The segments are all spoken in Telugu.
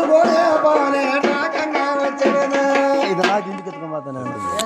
ఎత్తుకోనే పోనే నాకంగా వచ్చేదనా ఇది నాకు ఇంటికి ఎత్తుకోబోతానే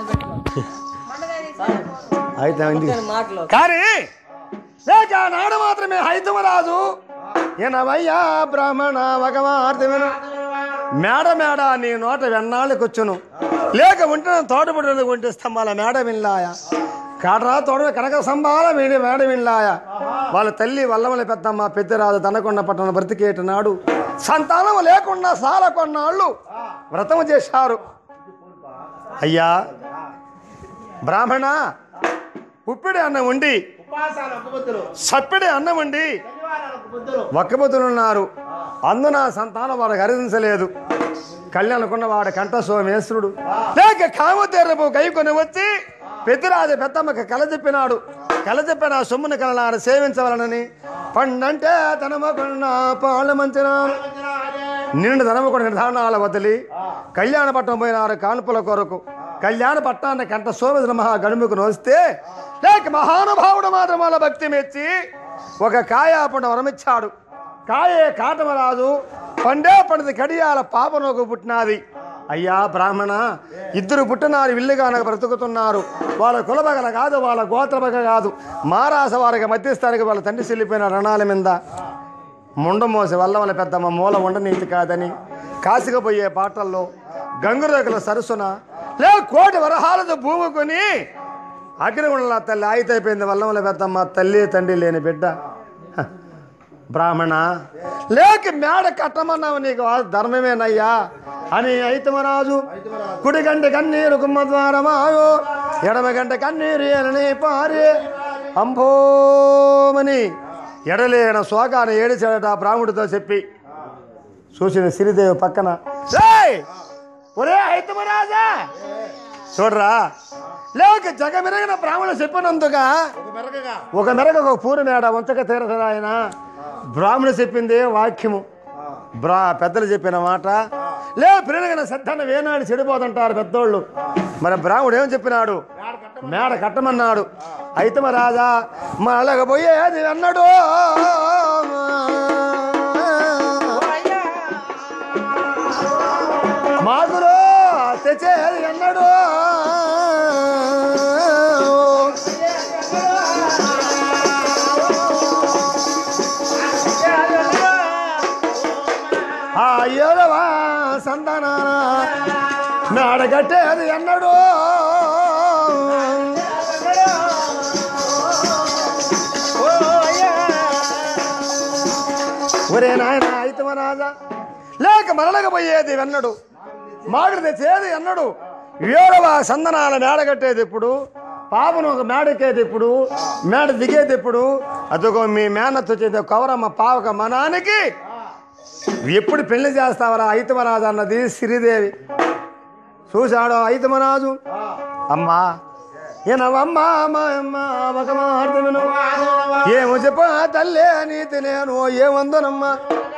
అయితే ఇంటికి మాటలు కానీ లేక నాడు మాత్రమే హైతమరాజు ఎనవయ్యా బ్రాహ్మణ భగవార్తి విను మేడ మేడ నీ నోట వెన్నాళ్ళకొచ్చును లేక ఉంటే తోటపడి ఉంటే స్తంభాల మేడ విల్లాయ కాటరా తోడ కనక స్తంభాల వీడి మేడ విల్లాయ వాళ్ళ తల్లి వల్లమల పెద్దమ్మ పెద్దరాజు తనకొండ పట్టణ బ్రతికేట నాడు సంతానం లేకుండా సాల కొన్నాళ్ళు వ్రతము చేశారు అయ్యా బ్రాహ్మణ ఉప్పిడి అన్నం ఉండి ఉపాసాలు ఒక బుద్ధులు సప్పిడి అన్నం ఉండి శనివారాలు ఒక బుద్ధులు ఒక్కబుద్ధులున్నారు అందున సంతానం వారికి హరించలేదు కళ్యాణకున్న వాడు కంఠ సోమేశ్వరుడు లేక కామతెరపు కైకొని వచ్చి పెద్దిరాజు పెద్దమ్మకి కల చెప్పినాడు కల చెప్పిన సొమ్ముని కలనాడు సేవించవలనని పండంటే తనమకున్న పాలు మంచినాను నిండు ధనముకుడు నిర్ధారణాల వదిలి కళ్యాణపట్నం పోయినారు కాన్పుల కొరకు కళ్యాణ పట్టాన్ని కంట సోమేశ్వర మహా గడుముకు వస్తే లేక మహానుభావుడు మాత్రం వాళ్ళ భక్తి మెచ్చి ఒక కాయాపండు వరమిచ్చాడు కాయే కాటమరాజు పండే పండిది కడియాల పాపనోకు పుట్టినాది అయ్యా బ్రాహ్మణ ఇద్దరు పుట్టినారు విల్లుగానక బ్రతుకుతున్నారు వాళ్ళ కులబగల కాదు వాళ్ళ గోత్రబగ కాదు మారాస వారికి మధ్యస్థానికి వాళ్ళ తండ్రి చెల్లిపోయిన రణాల మీద ముండమోసి వల్లవల పెద్దమ్మ మూల ఉండనీతి కాదని కాసికపోయే పాటల్లో గంగురేకుల సరస్సున లే కోటి వరహాలతో భూమి కొని అగ్నిగుండల తల్లి ఆయితైపోయింది వల్లవల పెద్దమ్మ తల్లి తండ్రి లేని బిడ్డ హ. బ్రాహ్మణ లేక మేడ కట్టమన్నావు నీకు ఆ ధర్మమేనయ్యా అని అయితమరాజు కుడి గంట కన్నీరు కుమ్మ ద్వారమాయో ఎడమ గంట కన్నీరు ఎనని పారి అంభోమని ఎడలేన శోకాన్ని ఏడిచాడట ఆ బ్రాహ్మడితో చెప్పి చూసిన సిరిదేవి పక్కన "ఏయ్! ఒరే అయితమరాజా చూడరా లేక జగమెరగిన బ్రాహ్మణుడు చెప్పినందుగా ఒక మెరగగా ఒక మెరగ ఒక పూరి మేడ వంచక తీరదు ఆయన బ్రాహ్మణుడు చెప్పింది వాక్యము బ్రా పెద్దలు చెప్పిన మాట లే పెరిగిన సద్దన్న వేనాడు చెడిపోతుంటారు పెద్దోళ్ళు మరి బ్రాహ్మణుడు ఏం చెప్పినాడు మేడ కట్టమన్నాడు అయితే మరి రాజా మా అలాగపోయేది అన్నాడు మాకులు తెచ్చేది అన్నాడు ఆ ఏడవా సంతానాన మేడ కట్టేది అన్నాడు ఒరే నాయన అయితే రాజా లేక మరలకపోయేది అన్నాడు మామిడి తెచ్చేది అన్నాడు ఏడవ సందనాల మేడ కట్టేది ఇప్పుడు పాపను ఒక మేడెక్కేది ఇప్పుడు మేడ దిగేది ఇప్పుడు అదొక మీ మేనత్ వచ్చేది కవరమ్మ పావక మనానికి ఎప్పుడు పెళ్లి చేస్తావరా ఐతమరాజు అన్నది శ్రీదేవి చూశాడు ఐతమరాజు అమ్మా ఏనవమ్మా అమ్మా అమ్మ ఒక మాట విను ఏమో చెప్ప తల్లే నీతి నేను ఏమందునమ్మా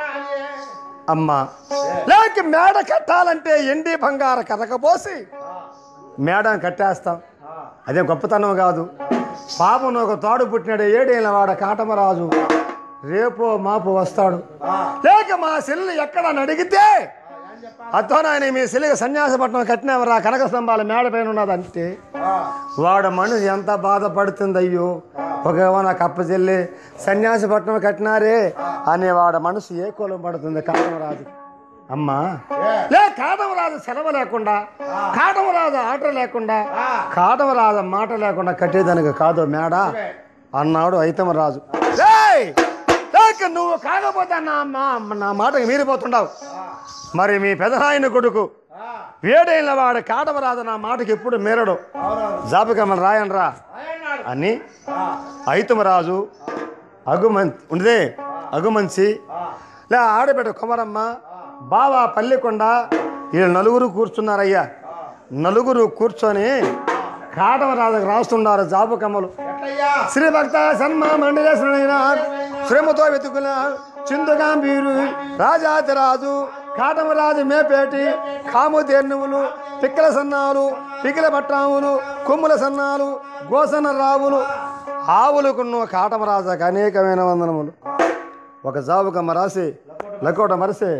అమ్మా లేక మేడ కట్టాలంటే ఎండి బంగార కథకపోసి మేడం కట్టేస్తాం అదే గొప్పతనం కాదు పాపను ఒక తోడు పుట్టినాడు ఏడేళ్ళ వాడ కాటమరాజు రేపో మాపు వస్తాడు లేక మా సెల్లు ఎక్కడ అని అడిగితే అతో నాయన మీ సెల్లికి సన్యాసపట్నం కట్టినవరా కనక స్తంభాల మేడ పైన ఉన్నదంటే వాడు మనిషి ఎంత బాధపడుతుంది అయ్యో ఒక నాకు అప్పచెల్లి సన్యాసపట్నం కట్టినారే అనే వాడు మనసు ఏ కులం పడుతుంది కాటమరాజు అమ్మా లే కాటమరాజు సెలవు లేకుండా కాటమరాజు ఆట లేకుండా కాటమరాజు మాట లేకుండా కట్టేదానికి కాదు మేడ అన్నాడు ఐతమరాజు "ఏయ్! లేక నువ్వు కాకపోతే నా మా నా మాటకి మీరిపోతుండవు మరి మీ పెదనాయన కొడుకు వేడైన వాడు కాటమరాజు నా మాటకి ఎప్పుడు మీరడు జాబికమ్మలు రాయనరా అని ఐతమరాజు అగుమన్ ఉండదే అగుమంచి లే ఆడబిడ్డ కుమరమ్మ బావా పల్లికొండ వీళ్ళు నలుగురు కూర్చున్నారయ్యా నలుగురు కూర్చొని కాటమరాజుకు రాస్తున్నారు జాబు కమ్మలు ఎట్లయ్యా శ్రీ భక్త సన్మా మండలేశ్వరుడైన శ్రమతో వెతుకుల చిందుగాంబీరు రాజాతిరాజు కాటమరాజు మేపేటి కాము తేర్నువులు పిక్కల సన్నాలు పికిల పట్టాములు కొమ్ముల సన్నాలు గోసన రావులు ఆవులకున్న కాటమరాజుకు అనేకమైన వందనములు ఒక జాబుకమ్మ రాసి లకోట మరిసి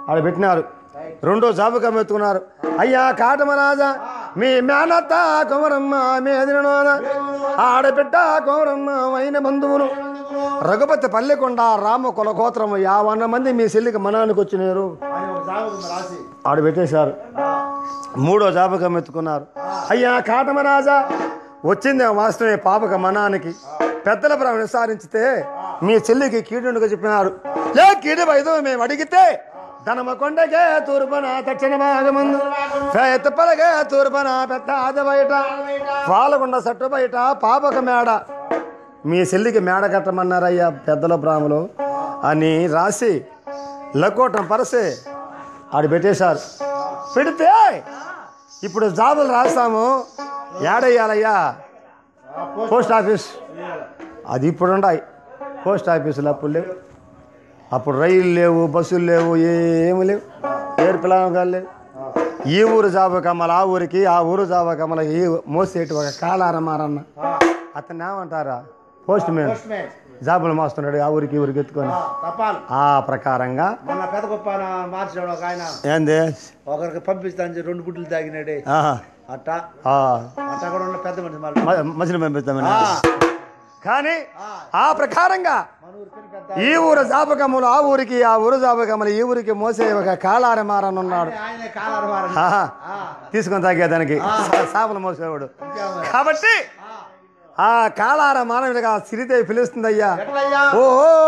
ఆడ పెట్టినారు రెండో జాబుకం ఎత్తుకున్నారు అయ్యా కాటమరాజా మీ మేనత్త కుమరమ్మ మీ ఎదిరినోన ఆడబిడ్డ కుమరమ్మ అయిన బంధువులు రఘుపతి పల్లెకొండ రామ కులగోత్రము యావన్న మంది మీ చెల్లికి మనానికి వచ్చినారు అని ఒక జాబు రాసి ఆడ పెట్టేశారు మూడో జాబకం ఎత్తుకున్నారు అయ్యా కాటమరాజా వచ్చిందే వాస్తవే పాపక మనానికి పెద్దల బ్రహ్మ విసారించితే మీ చెల్లికి కీడుగా చెప్పినారు లే కీడు వైదో మేము అడిగితే ధనమ కొండగే తూర్పున దక్షిణ భాగమందు ఎత్తపలగే తూర్పున పెద్ద ఆది బయట పాలకొండ సట్టు బయట పాపక మేడ మీ చెల్లికి మేడ కట్టమన్నారయ్యా పెద్దల బ్రాహ్మలు అని రాసి లకోటం పరసే ఆడ పెట్టేశారు పెడితే ఇప్పుడు జాబులు రాస్తాము ఏడయ్యాలయ్యా పోస్ట్ ఆఫీస్ అది ఇప్పుడు ఉన్నాయి పోస్ట్ ఆఫీసులు అప్పుడు లేవు అప్పుడు రైలు లేవు బస్సులు లేవు ఏమి లేవు ఏడు పిల్లలు లేవు ఈ ఊరు జాబు కమ్మల ఆ ఊరికి ఆ ఊరు జాబు కమ్మల ఈ మోసేటి ఒక కాలారమారన్న అతను ఏమంటారా పోస్ట్ మ్యాన్ పోస్ట్ మ్యాన్ జాబులు మోస్తున్నాడు ఆ ఊరికి ఈ ఊరికి ఎత్తుకొని తపాలు ఆ ప్రకారంగా మొన్న పెద్ద గొప్ప మార్చాడు ఒక ఆయన ఏంది ఒకరికి పంపిస్తాను చెప్పి రెండు గుడ్లు తాగినాడే ఆహా. అట్ట ఆ. అట్ట కూడా ఉన్న పెద్ద మనిషి మళ్ళీ మ- మజిలి పంపిస్తామని ఆ, కానీ ఆ, ఆ ప్రకారంగా మన ఊరి పిల్ల పెద్ద ఈ ఊరు జాపకములు ఆ ఊరికి ఆ ఊరు జాపకములు ఈ ఊరికి మోసే ఒక కాలార మారనున్నాడు ఆయనే కాలారు వారని. ఆహా. ఆ, తీసుకొని తాగేదానికి సాపలు మోసేవాడు ఇంకేమో. కాబట్టి ఆ, ఆ కాలార మానవుడిగా సిరిదేవి పిలుస్తుందయ్యా ఎట్లయ్యా ఓ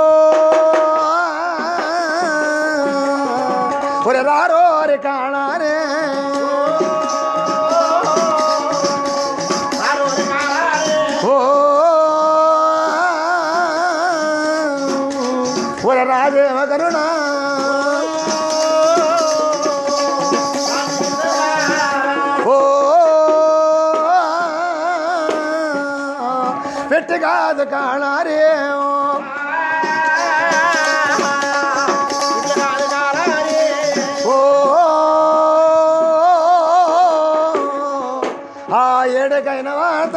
ఒరే రారో రే కాణారే రారు రే కాలారే. ఓ ఒరే రాజేవ కరుణ ఓ పెట్టి కాదు కాణారే ఇట్లా కాదు కాలారే. ఓ ఆ ఏడకైన వాత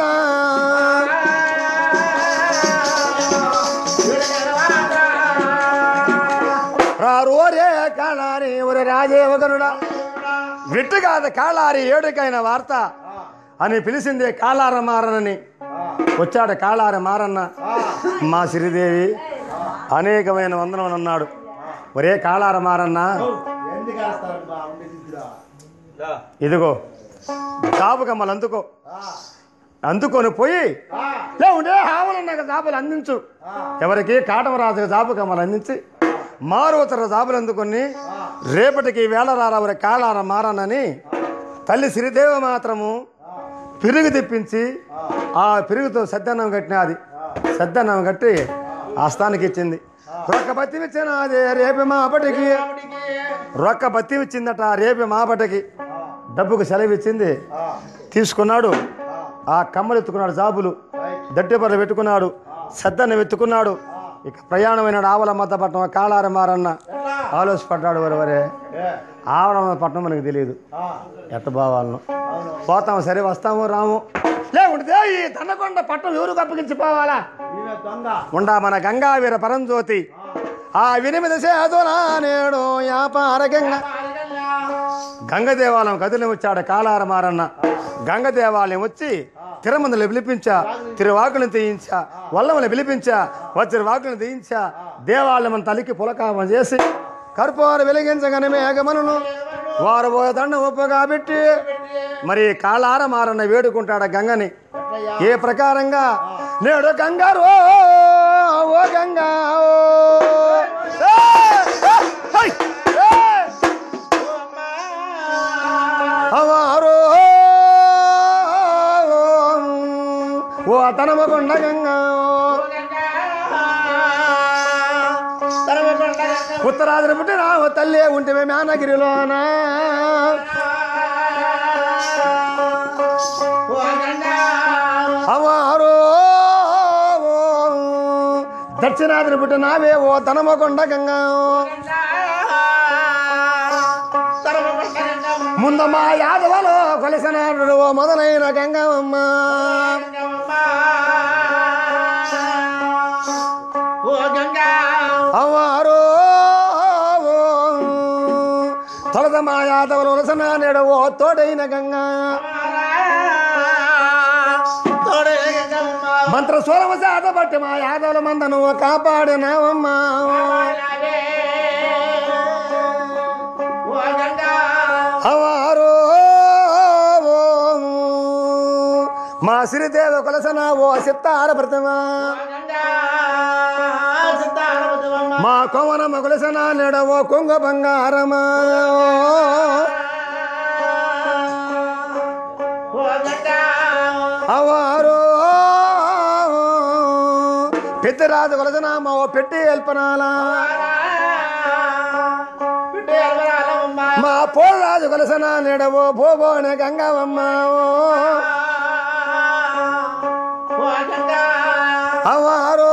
రారోరే కాళారి ఒరే రాజేవకనుడా విట్టు కాదు కాళారి ఏడుకైన వార్త అని పిలిచిందే కాళార మారనని వచ్చాడు కాళార మారన్న మా శ్రీదేవి అనేకమైన వందనం అన్నాడు ఒరే కాళార మారన్న ఎందుకు వేస్తారు బా ఉండే దిద్దురా? ఇదిగో జాబు కమ్మలు అందుకో ఆ, అందుకొని పోయి ఆ, లే ఉండే హావులున్నాక జాబులు అందించు ఎవరికి కాటమరాజు జాబు కమ్మలు అందించి మారువతర జాబులు అందుకొని రేపటికి వేళరారవరి కాళార మారనని తల్లి శ్రీదేవి మాత్రము పిరుగు తెప్పించి ఆ పిరుగుతో సద్దన్నం కట్టినది సద్దన్నం కట్టి ఆస్థానికి ఇచ్చింది రొక్క బత్తి ఇచ్చిన అదే రేపు మాపటికి ఆవిడికి, రొక్క బత్తి ఇచ్చిందట రేపు మాపటికి డబ్బుకు సెలవు ఇచ్చింది ఆ, తీసుకున్నాడు ఆ కమ్మలు ఎత్తుకున్నాడు జాబులు దట్టెపర్లు పెట్టుకున్నాడు సద్దన్న వెతుకున్నాడు ఇక ప్రయాణమైన ఆవల మద్దపట్నం కాళార మారన్న ఎట్లా? ఆలోచపడ్డాడు వరే వరే ఏ, ఆవల పట్నం మనకు తెలియదు ఆ, ఎట్ట బావాలను అవును. పోతాము సరే వస్తాము రాము లేకుంటే ఈ దన్నకొండ పట్టణం ఎవరికి అప్పగించిపోవాలా ఈమె దొంగ ఉండా మన గంగావీర పరంజ్యోతి ఆ వినిమిది సేతులా నేడు యాపార గంగ గంగ దేవాలయం కదిలి వచ్చాడు కాలార మారన్న గంగ దేవాలయం వచ్చి తిరుమందులు పిలిపించా తిరువాకులను తీయించా వల్లములు పిలిపించా వచ్చిన వాకులను తీయించా దేవాలయం తలికి పులకామం చేసి కర్పూర వెలిగించగానే మేఘమనును వారు పోయే దండ ఉప్పుగా పెట్టి మరి కాలార మారన్న వేడుకుంటాడు గంగని ఏ ప్రకారంగా నేడు గంగారు ఓ గంగా ఓ ఏ, ఏ, హై, ఏ. అవారో ఓ తనమకొండ గంగా ఉత్తరాదిని పుట్టిన ఓ తల్లి ఉంటే మేనగిరిలోన అవారో దక్షిణాదిని పుట్టినావే ఓ తనమకొండ గంగా ముందు మా యాదవలో కొలిసినాడు ఓ మొదలైన గంగమ్మ అవారో తొలత మా యాదవులు వలసన నెడవో తోడైన గంగా మంత్ర స్వరమ శాత బట్టి మా యాదవుల మందను కాపాడినావమ్మా అవారో మా సిరిదేవ కొలసన ఓ సిత్తార ప్రతిమా మా కోవనమ్మ కొలసన నెడవో కొంగ బంగారమా అవారో పెద్దరాజు కొలసన మా ఓ పెట్టి ఎల్పనాలా మా పోరాజు కొలసన నెడవో భోబోన గంగవమ్మ అవారో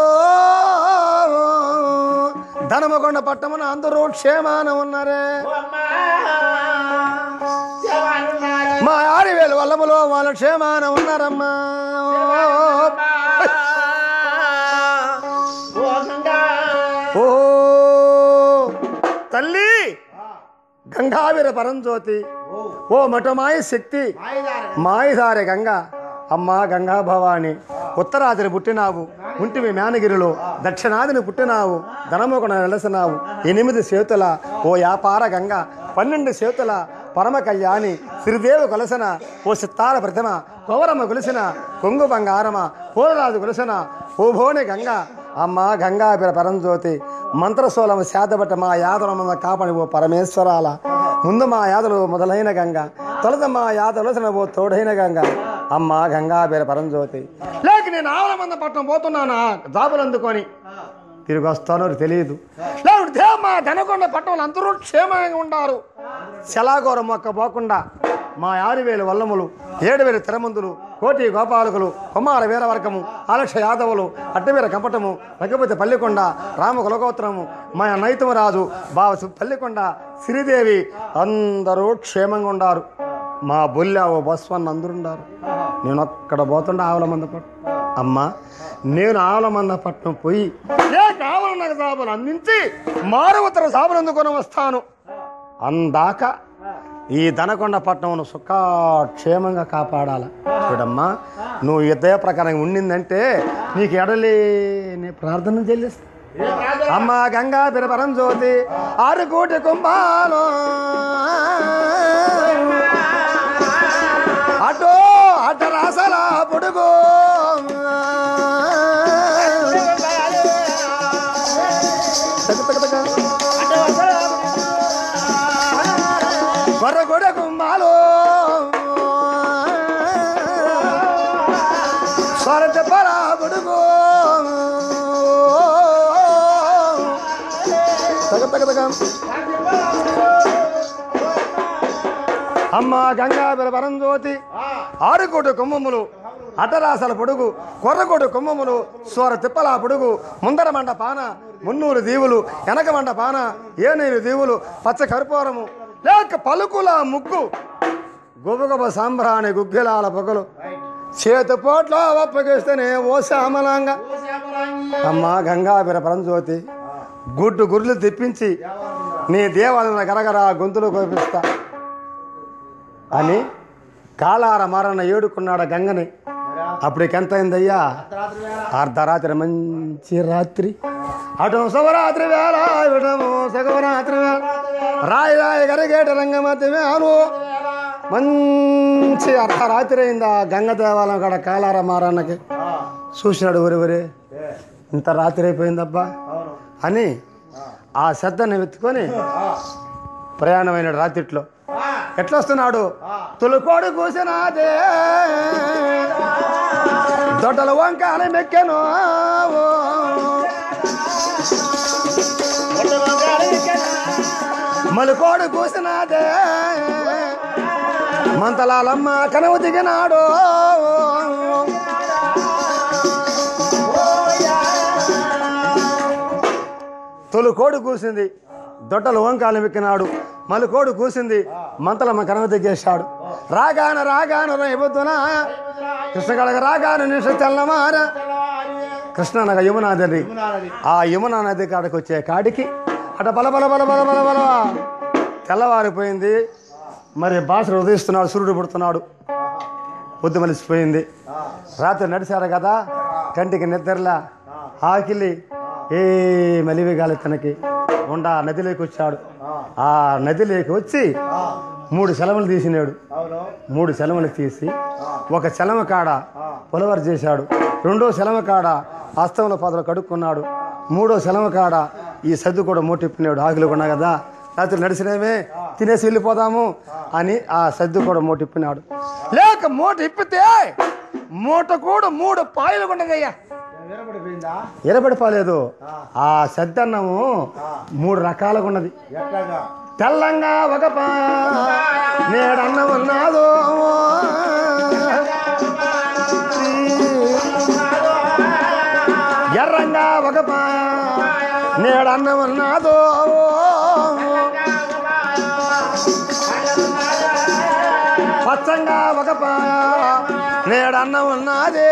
ధనమకొండ పట్టమున అందరూ క్షేమాన ఉన్నారే మా ఆరివేలు వల్లములో వాళ్ళ క్షేమాన ఉన్నారమ్మా ఓ తల్లి గంగావీర పరంజ్యోతి ఓ మఠమాయ శక్తి మాయదారి గంగ అమ్మా గంగా భవాని ఉత్తరాదిని పుట్టినావు ఉంటివి మేనగిరిలో దక్షిణాదిని పుట్టినావు ధనముకున నెలసినావు ఎనిమిది చేతుల ఓ వ్యాపార గంగ పన్నెండు చేతుల పరమ కళ్యాణి శ్రీదేవి కొలసిన ఓ సిత్తార ప్రతిమ కౌరమ్మ కొలిసిన కొంగు బంగారమ పూలరాజు కొలిసిన ఓ భోని గంగ అమ్మ గంగాభిర పరంజ్యోతి మంత్రశూలం శాతబట్ట మా యాదవ కాపని ఓ పరమేశ్వరాల ముందు మా యాదలు మొదలైన గంగ తొలత మా యాదవలసిన ఓ తోడైన గంగ అమ్మ గంగాభిర పరంజ్యోతి లేక నేను ఆవుల మంద పట్టణం పోతున్నానా జాబులు అందుకొని తిరిగి వస్తానో తెలియదు లేకుంటే దేవ మా దనకొండ పట్టణంలో అందరూ క్షేమంగా ఉండారు శలాగోర మొక్క పోకుండా మా ఆరువేలు వల్లములు ఏడు వేలు తిరమందులు కోటి గోపాలకులు కుమార వీరవర్గము ఆలక్ష యాదవులు అడ్డవీర కంపటము రఘుపతి పల్లికొండ రామ కులగోత్రము మా నైతమ రాజు బావ సు- పల్లికొండ శ్రీదేవి అందరూ క్షేమంగా ఉండారు మా బొల్లె ఓ బస్వన్న అందరుండారు నేను అక్కడ పోతుండే ఆవుల మంద పట్నం అమ్మా నేను ఆవుల మంద పట్నం పోయి లేక ఆవుల నాకు సాబులు అందించి మారువతర సాబులు అందుకొని వస్తాను అందాక ఈ దనకొండ పట్టణంను సుఖక్షేమంగా కాపాడాల చూడమ్మా నువ్వు ఇదే ప్రకారం ఉండిందంటే నీకు ఎడలేని ప్రార్థన చెల్లిస్తా అమ్మ గంగా బిరపరం జ్యోతి ఆరు కోటి కుంభాలు అటో అట రాసల పొడుగు తగ తగ తగ. కొర్రగొడ కుంభాలు స్వరత పరా పొడుగు తగ తగ తగ అమ్మ గంగాధర పరంజ్యోతి ఆరుకోటి కొమ్మములు అటరాసల పొడుగు కొర్రకోటి కొమ్మములు స్వర తిప్పల పొడుగు ముందర మండ పాన మున్నూరు దీవులు వెనక మండ పాన ఏనీరు దీవులు పచ్చ కర్పూరము లేక పలుకుల ముగ్గు గొబగొబ సాంబ్రాణి గుగ్గిలాల పొగలు చేతి పోట్ల ఒప్పగిస్తేనే ఓ శ్యామలాంగా అమ్మ గంగాభిర పరంజ్యోతి గుడ్డు గుర్రెలు తెప్పించి నీ దేవాలయ గరగర గొంతులు కోపిస్తా అని కాలార మరణ ఏడుకున్నాడు గంగని అప్పటికి ఎంత అయిందయ్యా అర్ధరాత్రి మంచి రాత్రి అటు శుభరాత్రి వేళ ఇటము శుభరాత్రి వేళ రాయి రాయి గరిగేట రంగమతి వేలు మంచి అర్ధరాత్రి అయింది ఆ గంగ దేవాలయం కాడ కాలార మారన్నకి చూసినాడు ఊరి ఊరి ఇంత రాత్రి అయిపోయిందబ్బా అని ఆ శ్రద్ధని వెతుకొని ప్రయాణమైన రాత్రిట్లో ఎట్లా వస్తున్నాడు తులుకోడు కూసినాదే దొడ్డల వంకాల మెక్కెను మలుకోడు కూసినాదే మంతలాలమ్మ కనవు దిగినాడు తొలుకోడు కూసింది దొడ్డలు వంకాలు మెక్కినాడు మలుకోడు కూసింది మంతలమ్మ కనవ దిగేశాడు రాగాన రాగాన రేపొద్దున కృష్ణగడగ రాగాన నిష తెల్లమార కృష్ణనగ యమునా నది ఆ యమునా నది కాడికి వచ్చే కాడికి అట బల బల బల బల బల బల తెల్లవారిపోయింది మరి బాసుడు ఉదయిస్తున్నాడు సూర్యుడు పుడుతున్నాడు పొద్దు మలిసిపోయింది ఆ, రాత్రి నడిచారు కదా కంటికి నిద్రలా ఆకిలి ఏ మలివి గాలి తనకి ఉండ నదిలోకి వచ్చాడు ఆ, ఆ నదిలోకి వచ్చి ఆ, మూడు సెలవులు తీసినాడు అవును మూడు సెలవులు తీసి ఒక సెలవు కాడ పులవర్ చేశాడు రెండో సెలవు కాడ హస్తంలో పదలు కడుక్కున్నాడు మూడో సెలవు కాడ ఈ సద్దు కూడా మూటిప్పినాడు ఆకులు కొన్నా కదా రాత్రి నడిచినవే తినేసి వెళ్ళిపోదాము అని ఆ సద్దు కూడా మూటిప్పినాడు లేక మూట ఇప్పితే మూట కూడా మూడు పాయలు కొన్నదయ్యా వినపడిపోయిందా ఎరబడిపోలేదు ఆ సద్దన్నము మూడు రకాలుగా ఉన్నది ఎట్లాగా తెల్లంగా ఒక పా నేడన్నం ఉన్నాదో ఎర్రంగా ఒక పా నేడన్నం ఉన్నాదో పచ్చంగా ఒక పా నేడన్నం ఉన్నదే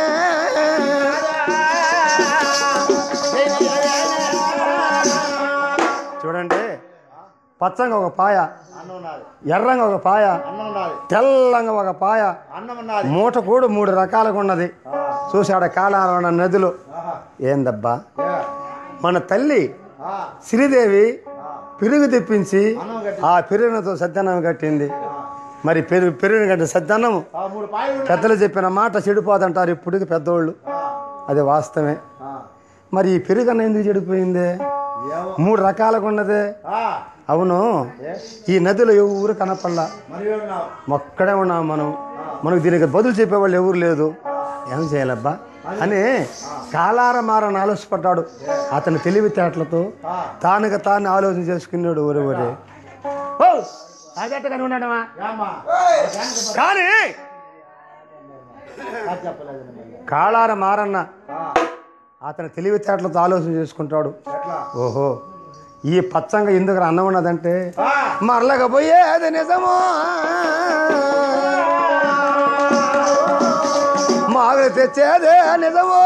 చూడండి పచ్చంగా ఒక పాయ అన్నం ఉన్నది ఎర్రంగా ఒక పాయ అన్నం ఉన్నది తెల్లంగా ఒక పాయ అన్నం ఉన్నది మూట కూడా మూడు రకాలుగా ఉన్నది ఆ, చూశాడ కాలాల నదిలో ఆహా, ఏందబ్బా ఏ, మన తల్లి ఆ, శ్రీదేవి ఆ, పెరుగు తెప్పించి అన్నం కట్టి ఆ పెరుగుతో సద్దన్నం కట్టింది మరి పెరుగు పెరుగు కట్టిన సద్దన్నము ఆ, మూడు పాయలు ఉన్నాయి. పెద్దలు చెప్పిన మాట చెడిపోదంటారు ఇప్పటికి పెద్దోళ్ళు ఆ, అది వాస్తవమే ఆ, మరి ఈ పెరుగన్న ఎందుకు చెడిపోయింది ఏమో మూడు రకాలుగా ఉన్నదే ఆ, అవును ఏ, ఈ నదిలో ఎవరు కనపడలా మరి ఉన్నావు ఒక్కడే ఉన్నాం మనం మనకు దీనికి బదులు చెప్పేవాళ్ళు ఎవరు లేదు ఏం చేయాలబ్బా అని కాలార మారని ఆలోచపడ్డాడు అతని తెలివితేటలతో ఆ, తానుగా తాను ఆలోచన చేసుకున్నాడు ఊరి ఊరి ఓ అదట్టగానే ఉన్నాడమ్మా ఏమ్మా? కానీ అది చెప్పలేదు మళ్ళీ. కాళార మారన్న ఆ, అతని తెలివితేటలతో ఆలోచన చేసుకుంటాడు ఎట్లా ఓహో ఈ పచ్చంగా ఎందుకు అన్నం ఉన్నదంటే ఆ, మరలకపోయేది నిజమో మాకు తెచ్చేదే నిజమో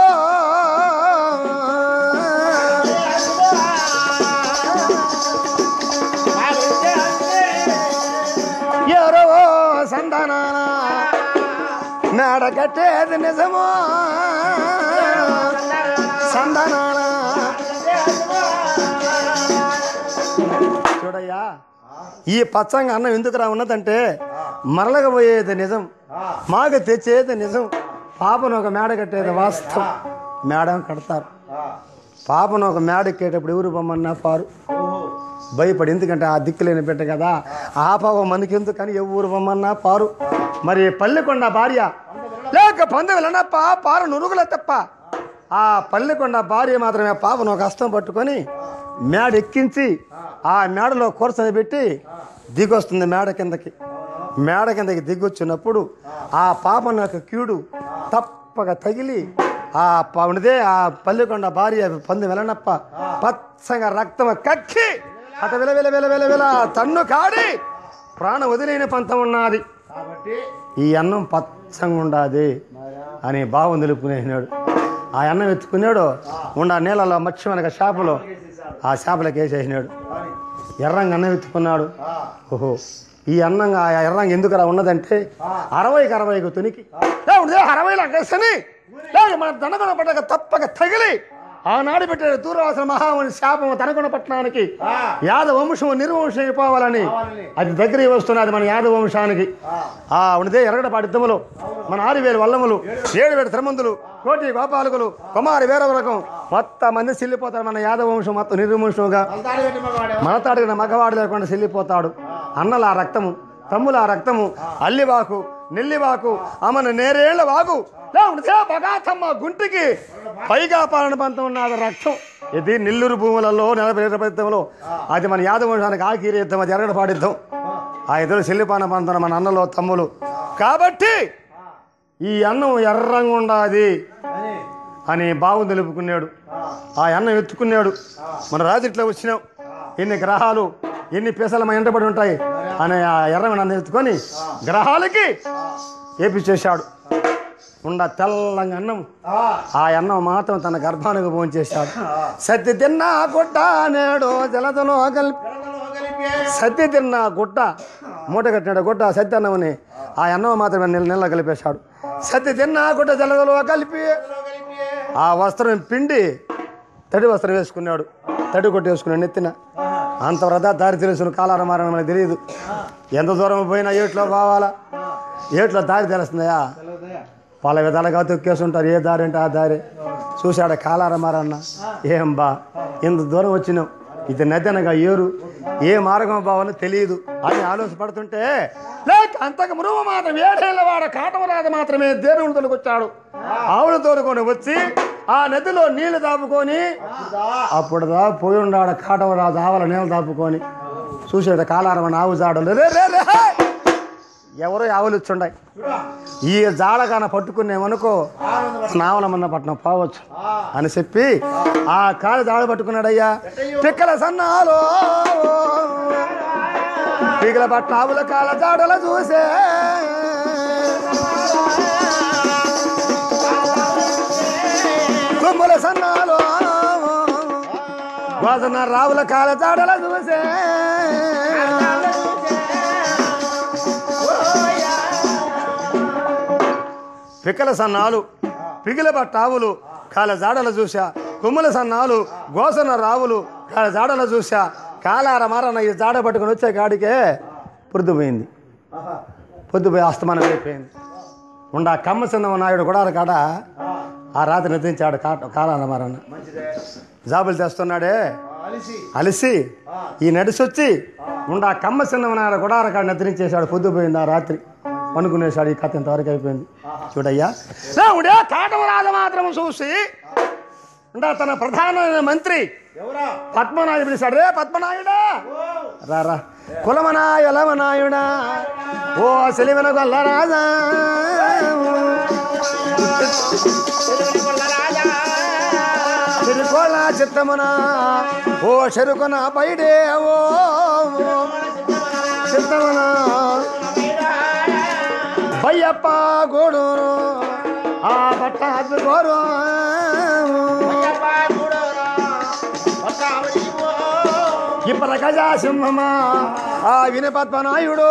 ఎవరో సంతానాన మేడ కట్టేది నిజమో సంతానాన చూడయ్యా ఈ పచ్చంగా అన్నం ఎందుకురా ఉన్నదంటే మరలకపోయేది నిజం ఆ, మాకు తెచ్చేది నిజం పాపను ఒక మేడ కట్టేది వాస్తవం మేడ కడతారు ఆ, పాపను ఒక మేడ ఎక్కేటప్పుడు ఎవరు పొమ్మన్నా పారు ఓహో, భయపడి ఎందుకంటే ఆ దిక్కులేని బిడ్డ కదా ఆ పాప మనకెందుకని ఎవరు పొమ్మన్నా పారు మరి పల్లెకొండ భార్య లేక పందు వెళ్ళనప్ప పారు నురుగుల తప్ప ఆ పల్లెకొండ భార్య మాత్రమే పాపను ఒక హస్తం పట్టుకొని మేడ ఎక్కించి ఆ మేడలో కూర్చొని పెట్టి దిగొస్తుంది మేడ కిందకి మేడ కిందకి దిగొచ్చినప్పుడు ఆ పాపను యొక్క కీడు తప్పక తగిలి ఆ పవనిదే ఆ పల్లెకొండ భార్య పంది వెళ్ళనప్ప పచ్చగా రక్తం కక్కి అత విల విల విల విల విల తన్ను కాడి ప్రాణ వదిలేని పంతం ఉన్నది కాబట్టి ఈ అన్నం పచ్చంగా ఉండాది మరా అని భావం తెలుపుకునేసినాడు ఆ అన్నం ఎత్తుకున్నాడు ఉండ నీళ్ళలో మత్స్యం అనగా చేపలు ఆ చేపలకి వేసేసినాడు కానీ, ఎర్రంగా అన్నం ఎత్తుకున్నాడు ఆ, ఓహో ఈ అన్నంగా ఆ ఎర్రంగా ఎందుకురా ఉన్నదంటే అరవైకి అరవైకి తునికి లేకుంటే అరవైలో అగ్గేసని లేదు మన దండగొన పట్టక తప్పక తగిలి ఆనాడు పెట్టే దూరవాసన మహాముని శాపము తనకొన పట్టణానికి ఆ, యాదవ వంశము నిర్వంశం అయిపోవాలని కావాలని. అది దగ్గర వస్తున్నది మన యాదవ వంశానికి ఆ, ఆ ఉన్నదే ఎరగడపాటి యుద్ధములు మన ఆరు వేలు వల్లములు ఏడు వేల త్రిమంతులు కోటి గోపాలకులు కుమారి వీరవరకం మొత్తం మంది చెల్లిపోతారు మన యాదవ వంశం మొత్తం నిర్వంశంగా అంతాడు పెట్టి మగవాడేమో. మనతాడిన మగవాడు లేకుండా చెల్లిపోతాడు అన్నల ఆ రక్తము తమ్ముల ఆ రక్తము అల్లివాకు నెల్లివాకు అమను నేరేళ్ల వాగు లేకుంటే బగాతమ్మ గుంటికి పైగా పాలన పంతం ఉన్నది రక్తం ఇది నెల్లూరు భూములలో నలభై యుద్ధంలో అది మన యాదవ వంశానికి ఆఖరి యుద్ధం అది ఎరగడపాడి యుద్ధం ఆ ఇద్దరు చెల్లిపాన పంతన మన అన్నలో తమ్ములు కాబట్టి ఈ అన్నం ఎర్రంగా ఉండాది అని, అని బావు తెలుపుకున్నాడు ఆ, ఆ అన్నం ఎత్తుకున్నాడు మన రాజుట్లో వచ్చినాం ఎన్ని గ్రహాలు ఎన్ని పీసలు మన ఎంటబడి ఉంటాయి అని ఆ ఎర్రమైన అన్నం ఎత్తుకొని గ్రహాలకి ఏపిచ్చేశాడు ఉండ తెల్లంగా అన్నం ఆ, ఆ అన్నం మాత్రం తన గర్భానికి భోంచేశాడు సత్తి తిన్నా గుడ్డ నేడు జలదలో కలిపి పిల్లలు కలిపి కలిపి సత్య తిన్న గుట్ట మూట కట్టినాడు గుట్ట సత్య అన్నమని ఆ అన్నం మాత్రమే నెల నెల కలిపేశాడు సత్య తిన్న గుట్ట జలగలు కలిపి కలిపి ఆ వస్త్రం పిండి తడి వస్త్రం వేసుకున్నాడు తడి కొట్టి వేసుకున్నాడు నెత్తిన అంత వృధా దారి తెలుసును కాలార మారని మనకు తెలియదు ఎంత దూరం పోయినా ఏట్లో పోవాలా ఏట్లో దారి తెలుస్తుందయా తెలవదయా? వాళ్ళ విధాలుగా తొక్కేస్తుంటారు ఏ దారి అంటే ఆ దారి చూశాడ కాలార మారన్న ఏం బా ఇంత దూరం వచ్చినాం ఇది నదనగా ఏరు ఏ మార్గం బావని తెలియదు అని ఆలోచపడుతుంటే లేక అంతకు మురువు మాత్రం ఏడేళ్ల వాడ కాటమరాజు మాత్రమే దేవుని తొలగొచ్చాడు ఆవులు తోలుకొని వచ్చి ఆ నదిలో నీళ్లు దాపుకొని అప్పుడు దా పోయి ఉన్నాడు కాటమరాజు ఆవల నీళ్ళు దాపుకొని చూసాడు కాలారమని ఆవు జాడలు రే రే రే ఎవరో ఆవులు ఇచ్చుండాయి ఈ జాడగాన పట్టుకునేమనుకో నావలమన్న పట్నం పోవచ్చు అని చెప్పి ఆ కాలు జాడ పట్టుకున్నాడయ్యా పిక్కల సన్నాలో పిక్కల పట్ల ఆవుల కాల జాడల చూసే తుమ్ముల సన్నాలో వాసన రావుల కాల జాడల చూసే పిక్కల సన్నాలు పిగిల పట్టావులు కాల జాడలు చూసా కొమ్ముల సన్నాలు గోసన రావులు కాల జాడలు చూసా కాలార మారన ఈ జాడ పట్టుకొని వచ్చే కాడికే పొద్దుపోయింది పొద్దుపోయి అస్తమానం అయిపోయింది ఉండ కమ్మ చిన్న నాయుడు కూడా కాడ ఆ రాత్రి నిద్రించాడు కాట కాలార మారన్న మంచిదే జాబులు తెస్తున్నాడే ఆ, అలిసి అలిసి ఈ నడిసొచ్చి ఉండ కమ్మ చిన్న నాయుడు కూడా కాడ నిద్రించేశాడు పొద్దుపోయింది ఆ రాత్రి అనుకునేశాడు ఈ కథ ఇంతవరకు అయిపోయింది చూడయ్యా రాముడే కాటమరాజు మాత్రం చూసి ఉండా తన ప్రధానమైన మంత్రి ఎవరా పద్మనాయుడు పిలిచాడు రే పద్మనాయుడా ఓ రా రా కులమనాయ లమనాయుడా ఓ సెలివన గొల్ల రాజా తిరుకోల చిత్తమున ఓ చెరుకున పైడే ఓ చిత్తమున బయ్యప్ప గోడూరు ఆ బట్ట గోరు ఇప్పల గజా సింహమా ఆ విని పద్మనాయుడు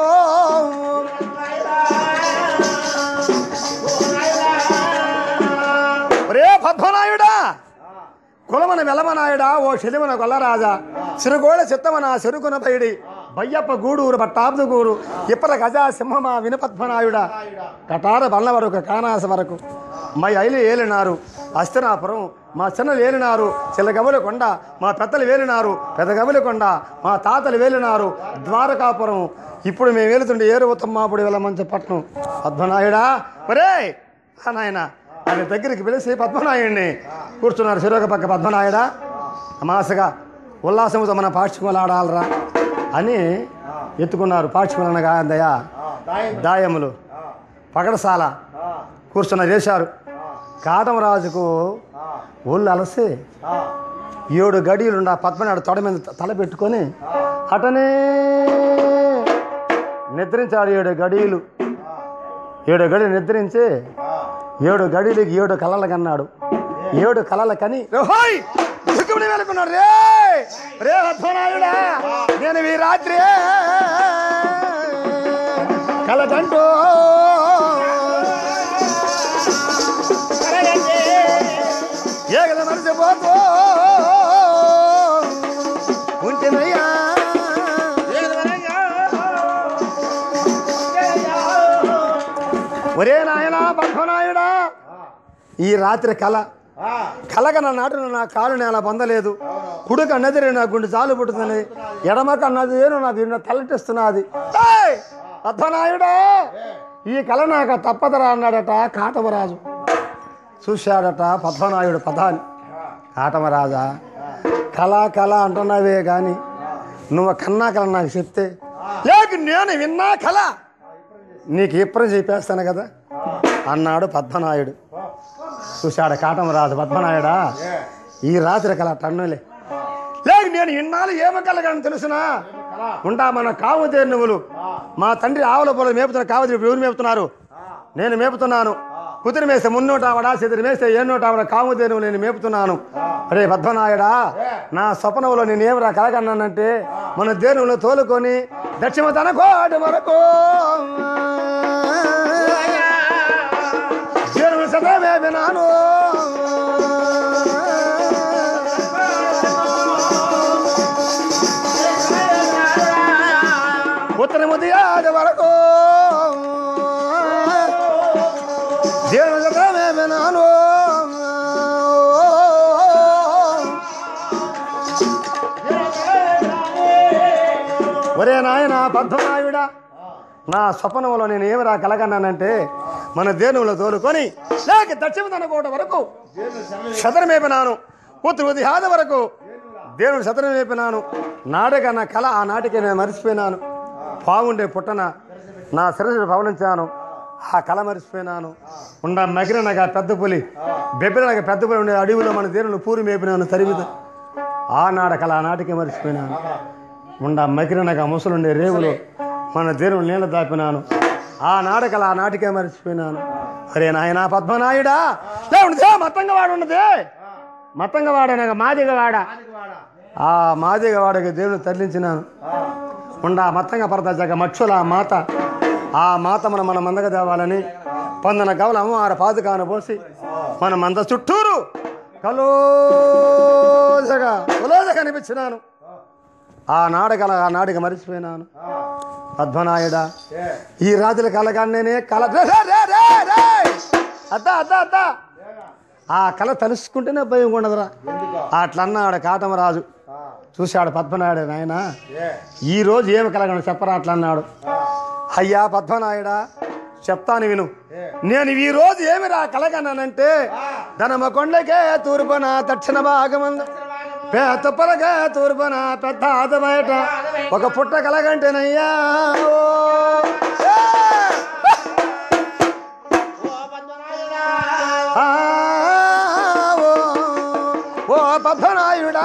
ఒరే పద్మనాయుడా కులమన వెలమనాయుడా ఓ శలిమన గొల్లరాజా సిరుగోళ చిత్తమన చెరుకున పైడి బయ్యప్ప గూడూరు బట్టాబ్దు గూరు ఇప్పల గజా సింహమా వినపద్మనాయుడా కటార బల్ల వరకు కానాస వరకు మా ఐలు ఏలినారు అస్తినాపురం మా చిన్నలు ఏలినారు చిల్లగముల కొండ మా పెద్దలు వేలినారు పెద్దగముల కొండ మా తాతలు వేలినారు ద్వారకాపురం ఇప్పుడు మేము వెళుతుండే ఏరు ఉత్తమాపుడి వెళ్ళమంచి పట్నం పద్మనాయుడా ఒరే ఆ నాయన ఆయన దగ్గరికి పిలిచి పద్మనాయుడిని కూర్చున్నారు శిరోగ పక్క పద్మనాయుడా అమాసగా ఉల్లాసంతో మన పాక్షికములు ఆడాలరా అని ఎత్తుకున్నారు పాక్షికములు అనగా దయా దాయములు పగడసాల కూర్చున్నారు వేశారు కాటమరాజుకు ఒళ్ళు అలసి ఏడు గడియలుండ పద్మనాడు తొడ మీద తల పెట్టుకొని అటనే నిద్రించాడు ఏడు గడియలు ఏడు గడి నిద్రించి ఏడు గడిలకి ఏడు కళలు కన్నాడు ఏడు కళలు కని రోహోయ్! దుఃఖముని వెనుకున్నాడు రే రే అధ్వనాయుడా నేను ఈ రాత్రి కలకంటూ ఏగల మరిచిపోతూ ఉంటేనయ్యా ఒరే నాయనా పద్మనాయుడా ఈ రాత్రి కళ కలగన నాటున నా కాలు నేల పొందలేదు కుడుక నదిరి నా గుండె జాలు పుట్టుతుంది ఎడమక అన్నది నేను నాకు నిన్న తలటిస్తున్నది ఏయ్! పద్మనాయుడా ఈ కళ నాకు తప్పదరా అన్నాడట కాటమరాజు చూశాడట పద్మనాయుడు పదాన్ని కాటమరాజా కళ కళ అంటున్నావే కానీ నువ్వు కన్నా కళ నాకు చెప్తే లేక నేను విన్నా కళ నీకు ఎప్పుడు చెప్పేస్తాను కదా అన్నాడు పద్మనాయుడు చూశాడు కాటమరాజు పద్మనాయుడా ఈ రాత్రి కల టన్నులే లేక నేను ఇన్నాళ్ళు ఏమ కలగని తెలుసునా ఉంటా మన కావుదే నువ్వులు మా తండ్రి ఆవుల పొలం మేపుతున్న కావుది ఇప్పుడు ఎవరు మేపుతున్నారు నేను మేపుతున్నాను కుదిరి మేస్తే మున్నోట ఆవడా చెదిరి మేస్తే ఏనోట ఆవడ కాముదేను నేను మేపుతున్నాను అరే పద్మనాయుడా నా స్వప్నంలో నేను ఏమరా కలగన్నానంటే మన దేనులో తోలుకొని దక్షిణ తన కోటి వరకు దేనులు సదా మేపినాను ఉత్తరము దియాది వరకు దేవుని సదా మేపినాను ఒరే నాయన పద్మనాయుడా నా స్వప్నంలో నేను ఏమిరా కలగన్నానంటే మన దేనువులో తోలుకొని లేక దక్షిణ తనకోట వరకు శతరం వేపినాను కూతురు ఉదిహాద వరకు దేవుడు శతరం వేపినాను నాడగన్న కళ ఆ నాటికి నేను మరిచిపోయినాను బాగుండే పుట్టన నా శిరస్సు పవనించాను ఆ కళ మరిచిపోయినాను ఉండ మగిరినగా పెద్ద పులి బెబ్బినగా పెద్ద పులి ఉండే అడవిలో మన దేవుని పూరి మేపినాను తరిమిద ఆ నాడ కళ ఆ నాటికి మరిచిపోయినాను ఉండ మకిరినగా ముసలుండే రేవులో మన దేవుని నీళ్ళ దాపినాను ఆ నాటకల ఆ నాటికే మరిచిపోయినాను అరే నాయనా పద్మనాయుడా లేవుండదే మత్తంగా వాడు ఉన్నదే మత్తంగా వాడనగా మాదిగ వాడ ఆ మాదిగ వాడకి దేవుని తరలించినాను ఉండ మత్తంగా పడతా జగ మక్షుల ఆ మాత ఆ మాత మన మన మందగ దేవాలని పొందన గవల అమ్మవారి పాదుకాన పోసి మన మంద చుట్టూరు కలోజగా కలోజ కనిపించినాను ఆ నాడకల ఆ నాటిక మరిచిపోయినాను పద్మనాయుడా ఈ రాజుల కలగానే కళ రే, రే, రే, రే, రే! అద్దా అద్దా అద్దా ఆ కళ తలుసుకుంటేనే భయం ఉండదురా అట్లా అన్నాడు కాటమరాజు చూశాడు పద్మనాయుడు నాయన ఈ రోజు ఏమి కలగను చెప్పరా అట్లా అన్నాడు అయ్యా పద్మనాయుడా చెప్తాను విను నేను ఈ రోజు ఏమిరా కలగన్నానంటే ధనమ కొండకే తూర్పున దక్షిణ భాగమందు పేత పొలగా తూర్పున పెద్ద ఆద బయట ఒక పుట్ట కలగంటేనయ్యా ఓ, ఏ! ఆ, ఓ, ఓ పద్మనాయుడా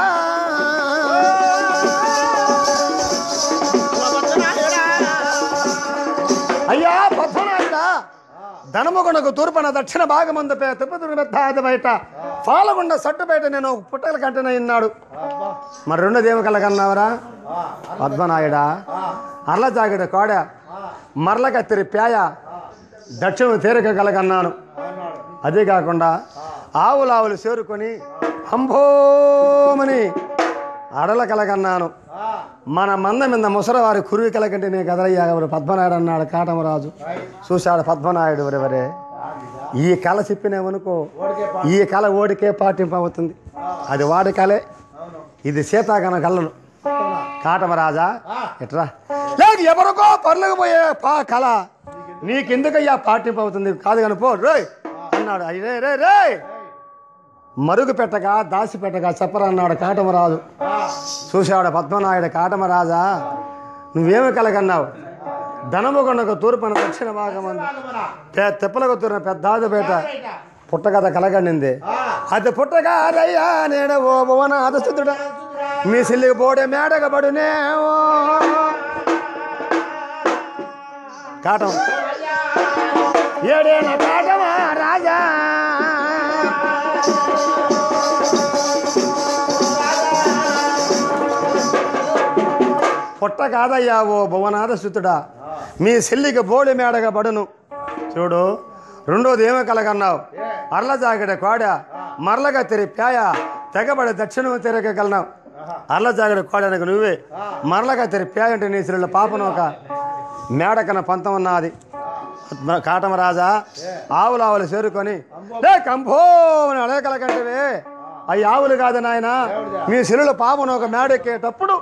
అయ్యా పద్మనాయుడా ధనముగుణకు తూర్పున దక్షిణ భాగమందు పే తిరుపతి పెద్ద ఆద బయట పాలగుండ సట్టు బయట నేను ఒక పుట్టల కంటనే ఇన్నాడు మరి రెండోది ఏమి కలగన్నావరా పద్మనాయుడా అర్ల జాగిడ కోడ మరల కత్తిరి పేయ దక్షిణ తీరిక కలగన్నాను అదే కాకుండా ఆవులు ఆవులు చేరుకొని అంభోమని అడల కలగన్నాను మన మంద మీద ముసరవారి కురువి కలకంటే నేను కదలయ్యా ఎవరు పద్మనాయుడు అన్నాడు కాటమరాజు చూశాడు పద్మనాయుడు ఎవరెవరే ఈ కళ చెప్పినామనుకో ఈ కళ ఓడికే పాటింపవుతుంది అది వాడి కళే ఇది సీతాగణ కళ్ళను కాటమరాజా ఎట్రా లేదు ఎవరికో పర్లకు పోయే పా కళ నీకెందుకయ్యా పాటింపవుతుంది కాదు కానీ పో రోయ్ అన్నాడు అయ్యే రే రే మరుగు పెట్టగా దాసి పెట్టగా చెప్పరా అన్నాడు కాటమరాజు చూశాడు పద్మనాయుడు కాటమరాజా నువ్వేమి కలగన్నావు ధనముకొండకు తూర్పున దక్షిణ భాగమంది తెప్పలకు తూరిన పెద్దాదిపేట పుట్టగత కలగండింది అది పుట్టగా రయ్యా నేడ ఓ భువన అదస్తుడా మీ సిల్లికి పోడే మేడగబడునే ఓ. కాటం ఏడేన కాటమా రాజా పుట్ట కాదయ్యా ఓ భువనాథ సుతుడా మీ సెల్లికి బోడి మేడగా పడును చూడు రెండోది ఏమి కలగన్నావు అర్ల జాగడ కోడ మరలగా తెరి ప్యాయ తెగబడి దక్షిణం తిరగగలనావు అర్ల జాగడ కోడనకు నువ్వే మరలగా తెరి ప్యాయ అంటే నీ సిరుల పాపను ఒక మేడకన పంతం ఉన్నది కాటమరాజా ఆవులు ఆవులు చేరుకొని లే కంభో అని అడగలకంటివే అవి ఆవులు కాదు నాయన మీ శిలుల పాపను ఒక మేడెక్కేటప్పుడు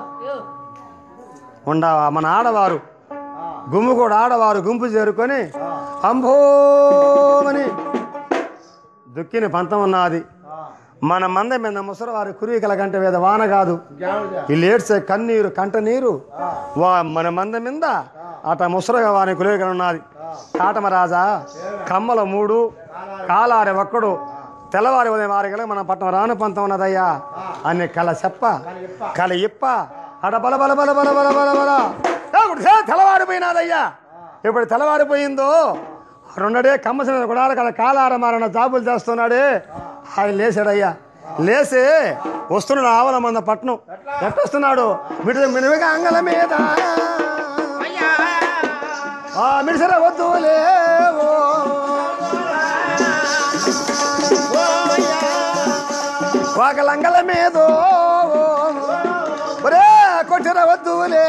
ఉండ మన ఆడవారు గుమ్ము కూడా ఆడవారు గుంపు చేరుకొని అంభోమని దుక్కిని పంతం ఉన్నది మన మంద మీద ముసరవారి కురికల కంటే వేద వాన కాదు వీళ్ళు ఏడ్చే కన్నీరు కంట నీరు వా మన మంద మీద అట ముసరగా వారి కురికలు ఉన్నది కాటమరాజా కమ్మల మూడు కాలారి ఒక్కడు తెల్లవారి ఉదయం వారి గల మన పట్టణం రాను పంతం ఉన్నదయ్యా అని కల చెప్ప కల ఇప్ప అడ బల బల బల బల బల బల బల ఏ, ఇప్పుడు సే తెల్లవారిపోయినాదయ్యా ఇప్పుడు తెల్లవారిపోయిందో రెండడే కమ్మసిన కూడా కదా కాలార మారన్న జాబులు చేస్తున్నాడే ఆయన లేచాడయ్యా లేచి వస్తున్నాడు ఆవల మంద పట్నం ఎట్టొస్తున్నాడు మిడి మినిమిగా అంగల మీద ఆ మిడిసర వద్దు లేవో వాకలంగల మీదో ఒరే కొట్టిన వద్దులే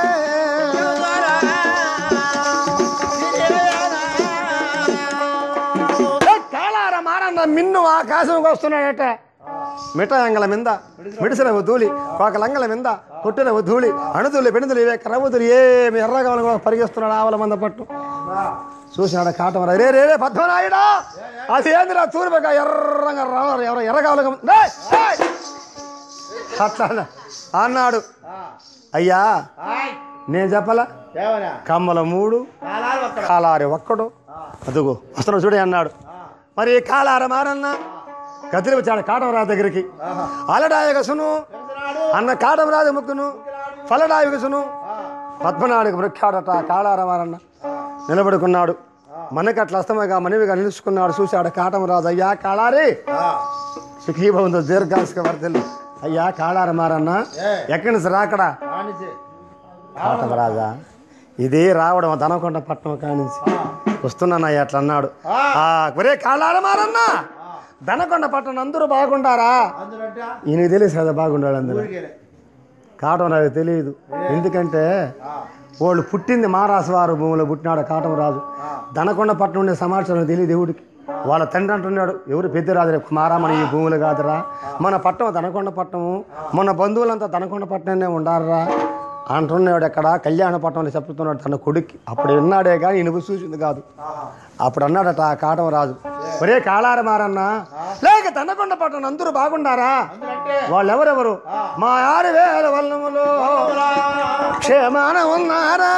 ఏ కాలార మారన్న మిన్ను ఆకాశంకి వస్తున్నాడట మిఠాయంగల మింద మిడిసిన ధూళి కోకలంగల మింద కొట్టిన ధూళి అణుధూళి పెణుదులు ఇవే కరవుదులు ఏమి ఎర్రగవలు కూడా పరిగెస్తున్నాడు ఆవల మంద పట్టు చూసినాడు కాటం రే రే రే పద్మనాయుడా అది ఏందిరా తూర్పుగా ఎర్రంగా రావాలి ఎవరో ఎర్రగాలుగా ఉంది. డేయ్, డేయ్. అట్లా అన్న- అన్నాడు అయ్యా నేను చెప్పలా ఏమన్నా కమ్మల మూడు కాలాలు ఒక్కడ కాలారి ఒక్కడు అదుగో వస్తున్నాడు చూడే అన్నాడు మరి కాలార మారన్న కదిలి వచ్చాడు కాటమరాజు దగ్గరికి అలడాయగసును అన్న కాటమరాజు ముక్కును ఫలడాయగసును పద్మనాడికి మృక్కాడట కాళార మారన్న నిలబడుకున్నాడు మనకి అట్లా అస్తమగా మనవిగా నిలుచుకున్నాడు చూశాడు కాటమరాజు అయ్యా కాళారి సుఖీభవంతో దీర్ఘాసుక వర్ధలు అయ్యా కాళార మారన్న ఎక్కడి నుంచి రాకడా రానిచ్చి కాటమరాజా ఇది రావడం దనకొండ పట్టణం కానించి వస్తున్నానయ్య అట్లా అన్నాడు ఆ ఒరే కాళ్ళాడ మారన్నా దనకొండ పట్టణం అందరూ బాగుండారా అందులంటే ఈయనకి తెలియదు కదా బాగుండాడు అందరూ ఊరికేలే కాటమరాజు తెలియదు ఎందుకంటే వాళ్ళు పుట్టింది మహారాజు వారు భూమిలో పుట్టినాడు కాటమరాజు దనకొండ పట్టణం ఉండే సమాచారం తెలియదు దేవుడికి వాళ్ళ తండ్రి అంటున్నాడు ఎవరు పెద్దరాజు రేపు మారామని ఈ భూములు కాదురా మన పట్టణం దనకొండ పట్టణము మన బంధువులంతా దనకొండ పట్టణమే ఉండారా అంటున్నాడు ఎక్కడ కళ్యాణ పట్టణంలో చెప్తున్నాడు తన కొడుక్కి అప్పుడు విన్నాడే కానీ ఇనుపు చూసింది కాదు అప్పుడు అన్నాడట ఆ కాటమరాజు ఒరే కాళార మారన్నా లేక దనకొండ పట్టణం అందరూ బాగుండారా అందులంటే వాళ్ళెవరెవరు మా ఆరు వేల వల్లములు క్షేమాన ఉన్నారా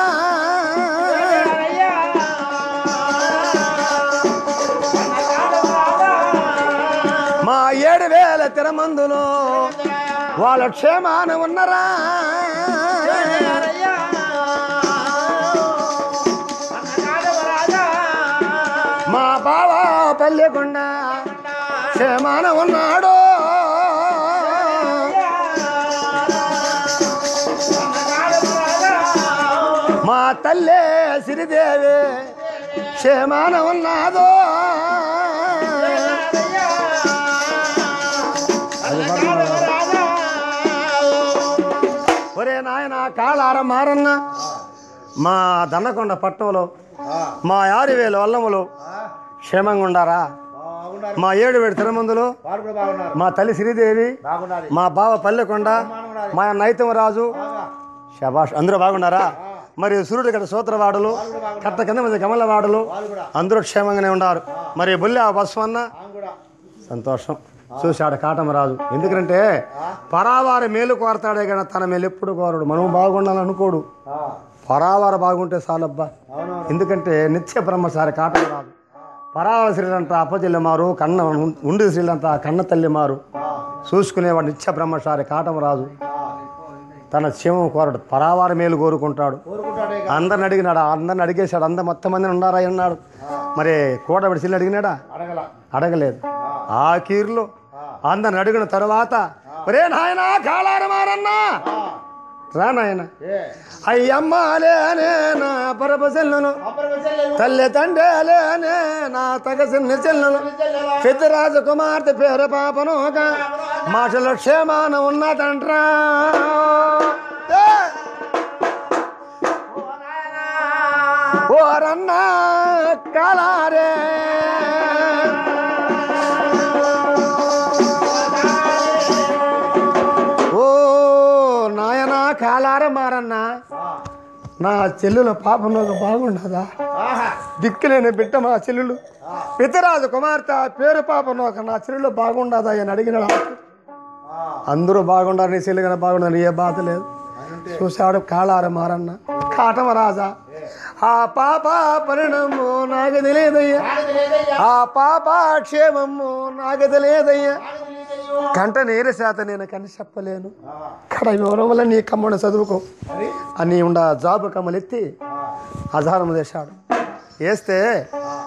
మా ఏడు వేల తిరమందులు వాళ్ళ క్షేమాన ఉన్నరా మా బావ పల్లెకొండ క్షేమాన ఉన్నాడు మా తల్లే సిరిదేవి క్షేమాన ఉన్నాదో ఒరే నాయన కాళార మారన్న మా దన్నకొండ పట్టణంలో మా ఆరువేలు వల్లములు క్షేమంగా ఉండారా బాగుండాలి మా ఏడు వేడు తిరుమందులు వారు కూడా బాగున్నారు మా తల్లి శ్రీదేవి బాగుండాలి మా బావ పల్లెకొండ మా నైతంరాజు బాగా శబాష్ అందరూ బాగున్నారా మరి సూర్యుడు ఇక్కడ సూత్రవాడలు కట్ట కింద మీద కమలవాడలు వాళ్ళు కూడా అందరూ క్షేమంగానే ఉన్నారు మరి బుల్లి ఆ బస్వన్న ఆమె కూడా సంతోషం చూశాడు కాటమరాజు ఎందుకంటే పరావారి మేలు కోరతాడే కానీ తన మేలు ఎప్పుడు కోరడు మనం బాగుండాలనుకోడు ఆ, పరావారు బాగుంటే చాలబ్బా అవునవును ఎందుకంటే నిత్య బ్రహ్మచారి కాటమరాజు పరావార శ్రీలంట అప్పచెల్లి మారు కన్న ఉండి శ్రీలంట కన్న తల్లి మారు చూసుకునేవాడు నిత్య బ్రహ్మచారి కాటమరాజు తన క్షేమం కోరడు పరావారి మేలు కోరుకుంటాడు కోరుకుంటాడే అందరిని అడిగినాడు అందరిని అడిగేశాడు అందరు మొత్తం మందిని ఉన్నారా అన్నాడు మరి కోటబడి సిల్లు అడిగినాడా అడగల అడగలేదు ఆ కీర్లు అందరిని అడిగిన తరువాత ఒరే నాయన కాళారమారన్నా రా నాయన ఏ అయ్యమ్మ లేనే నా పరప చెల్లును అప్పటి వచ్చేలేదు తల్లి తండ్రి లేనే నా తగ చిన్న చెల్లును పెద్దరాజు కుమార్తె పేరు పాపను ఒక మాటల క్షేమాన ఉన్నదంట్రా ఏ! ఓరన్నా కాలారే ఓ నాయనా కాలార మారన్నా నా చెల్లుల పాపను బాగుండదా ఆహా దిక్కులేని బిడ్డ మా చెల్లెలు పితరాజు కుమార్తె పేరు పాపను ఒక నా చెల్లెలు బాగుండదా అని అడిగిన ఆ, అందరూ బాగుండారు నీ చెల్లి కూడా బాగుండారు ఏ బాధ లేదు అనంటే చూశాడు కాళార మారన్న కాటమరాజా ఆ పాప పరిణము నాకు తెలియదయ్యా ఆడది లేదయ్యా ఆ పాప క్షేమము నాకు తెలియదయ్యా ఆడది లేదయ్యో కంట నీరు శాత నేను కని చెప్పలేను ఆ, కడ వివరం వల్ల నీ కమ్మను చదువుకో మరి అని ఉండ జాబు కమ్మలెత్తి ఆ, ఆధారం చేశాడు వేస్తే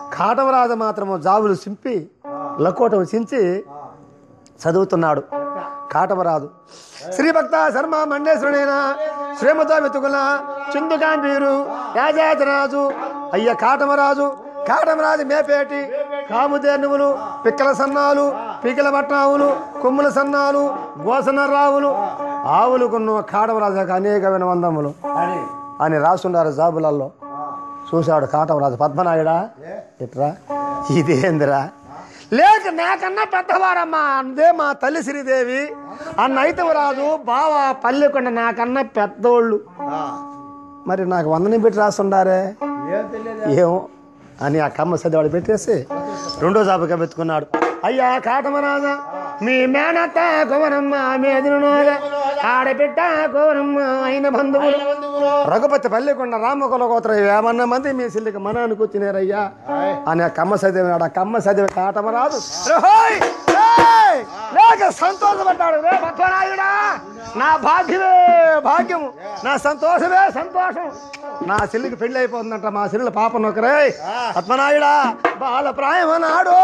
కాటమరాజు మాత్రము జాబులు చింపి లకోటం చించి చదువుతున్నాడు కాటమరాజు శ్రీభక్త శర్మ మండేశ్వరుడైన శ్రీమత వెతుకుల చిందుకాంబీరు యాజాతరాజు అయ్య కాటమరాజు కాటమరాజు మేపేటి కాముదేనువులు పిక్కల సన్నాలు పీకల పట్నావులు కొమ్ముల సన్నాలు గోసన రావులు ఆవులుకున్న కాటమరాజుకు అనేకమైన వందములు అని అని రాసుండారు జాబులలో చూశాడు కాటమరాజు పద్మనాయుడా ఇట్రా ఇదేందిరా లేక నాకన్నా పెద్దవారమ్మా అందే మా తల్లి శ్రీదేవి అన్న ఐతవరాజు బావ పల్లెకొండ నాకన్నా పెద్దోళ్ళు ఆ, మరి నాకు వందని పెట్టి రాస్తుండారే ఏం తెలియదు ఏమో అని ఆ కమ్మ సదివాడు పెట్టేసి రెండో జాబుగా పెట్టుకున్నాడు అయ్యా కాటమరాజా మీ మేనత్త కోవనమ్మ మేదిను ఆడబిడ్డ కోవనమ్మ అయిన బంధువులు రఘుపతి పల్లెకొండ రామకుల గోత్ర ఏమన్నా మంది మీ సిల్లికి మనానికి వచ్చినారయ్యా అని ఆ కమ్మ చదివినాడు ఆ కమ్మ చదివి కాటమరాజు "రేహోయ్! రేయ్! లేక సంతోషపడ్డాడు రే భక్తరాయుడా నా భాగ్యమే భాగ్యము నా సంతోషమే సంతోషం నా చెల్లికి పెళ్లి అయిపోతుందంట మా చెల్లెల పాప నొకరే పద్మనాయుడా బాల ప్రాయమనాడు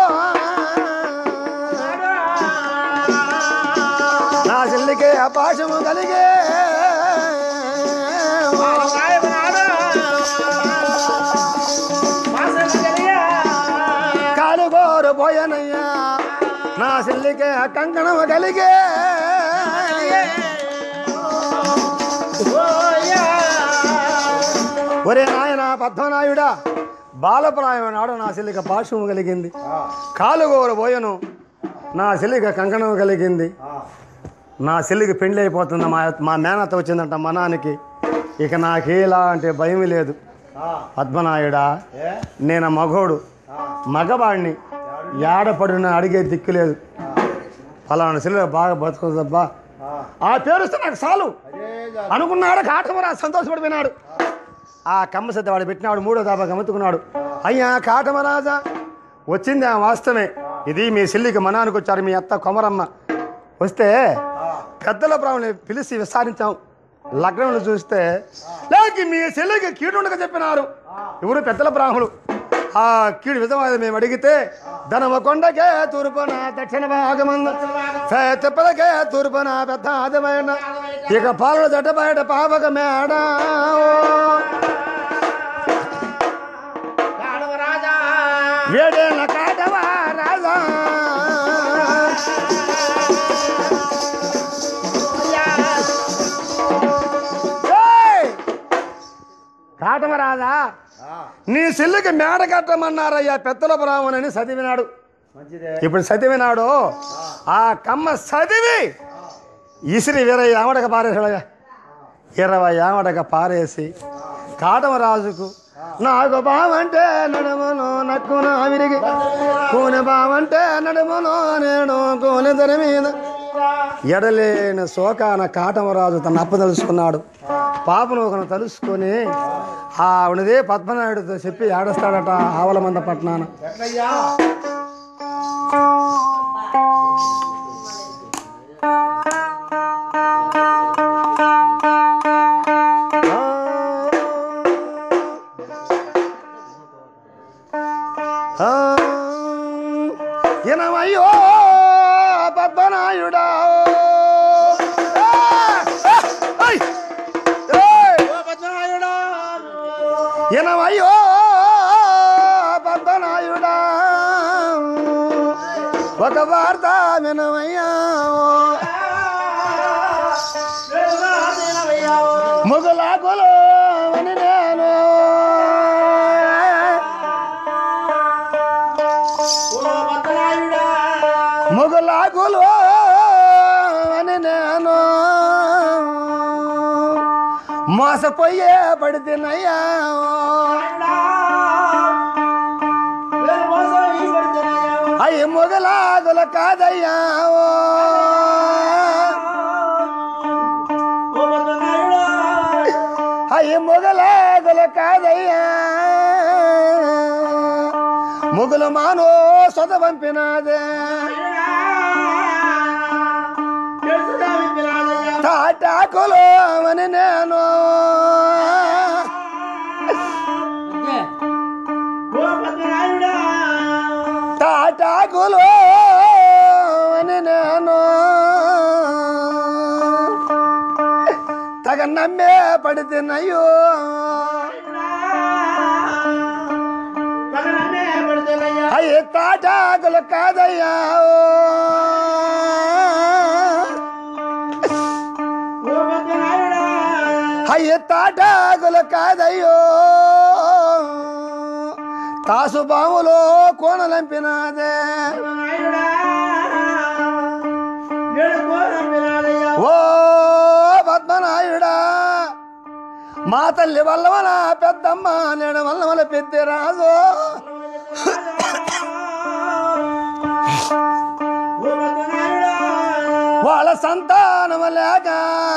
నా చెల్లికి అపాశము కలిగే కాలుగోరు పోయనయ్యా నా చెల్లికి కంకణము కలిగే ఒరే నాయన పద్మనాయుడా బాలప్రాయం నాడు నా చెల్లికి పాశము కలిగింది కాలుగోరు పోయను నా చెల్లికి కంకణం కలిగింది నా చెల్లికి పెండ్లి అయిపోతుంది మా మా మేనత్త వచ్చిందంట మనానికి ఇక నాకు ఎలాంటి భయం లేదు పద్మనాయుడా ఏ నేను మగోడు మగవాడిని ఏడపడిన అడిగే దిక్కు లేదు ఫలానా చెల్లి బాగా బతుకుతుందబ్బా ఆ, ఆ పేరుస్తే నాకు చాలు అదే జా- అనుకున్నాడు కాటమరా సంతోషపడిపోయినాడు ఆ కమ్మ సద్ద వాడు పెట్టినాడు మూడో దాబా గమతుకున్నాడు అయ్యా కాటమరాజా వచ్చింది ఆ వాస్తవమే ఇది మీ చెల్లికి మనానికి వచ్చారు మీ అత్త కొమరమ్మ వస్తే పెద్దల బ్రాహ్మణుని పిలిచి విచారించాం లగ్నంలో చూస్తే లేక మీ చెల్లికి కీడుండగా చెప్పినారు ఎవరు పెద్దల బ్రాహ్మణులు ఆ కీడు విధమైన మేము అడిగితే ధనమ కొండకే తూర్పున దక్షిణ భాగమంద తెప్పలకే తూర్పున పెద్ద ఆదమైన ఇక పాలన జట బయట పాపక మేడ వేడేళ్ళ కాటవా రాజా ఏయ్! కాటమరాజా ఆ, నీ చెల్లికి మేడ కట్టమన్నారయ్యా పెద్దల బ్రాహ్మణని చదివినాడు మంచిదే ఇప్పుడు చదివినాడు ఆ కమ్మ చదివి ఇసిరి ఇరవై ఆమడక పారేసాడయ్యా ఇరవై ఆమడక పారేసి కాటమరాజుకు నాకు బావంటే నడుమును నక్కున విరిగి కూనె బావంటే నడుమును నేను కూనె ధర మీద ఎడలేని శోకాన కాటమరాజు తన అప్ప తెలుసుకున్నాడు పాపను ఒకను తలుసుకొని ఆ ఆవిడదే పద్మనాయుడితో చెప్పి ఏడుస్తాడట ఆవల మంద పట్నాన ఎట్లయ్యా ఎనమయ్యో పద్మనాయుడా ఎనమయ్యో పద్మనాయుడా ఒక వార్త వినమయ్యా ముగులాకులు అని నేను ముగులాకులు అని నేను మోసపోయే పడితేనయ్యా అయ్యి మొగలాగులు కాదయ్యా అయ్యి మొగలాగులు కాదయ్యా మొగులు మానో సొద పంపినాదే తాటాకులు అని నేను సాకులు అని నేను తగ నమ్మే పడితేనయ్యో పగలనే పడితేనయ్యా అయ్యి తాటాకులు కాదయ్యా ఓ భద్రనాయుడా అయ్యి తాటాకులు కాదయ్యో తాసు బాములో కోణలంపినాదే భద్రనాయుడా నేడు కోరం వినాలయ్యా ఓ పద్మనాయుడా మా తల్లి వల్లవల పెద్దమ్మ నేను వల్లవల పెద్ద రాజు ఓ భద్రనాయుడా వాళ్ళ సంతానము లేక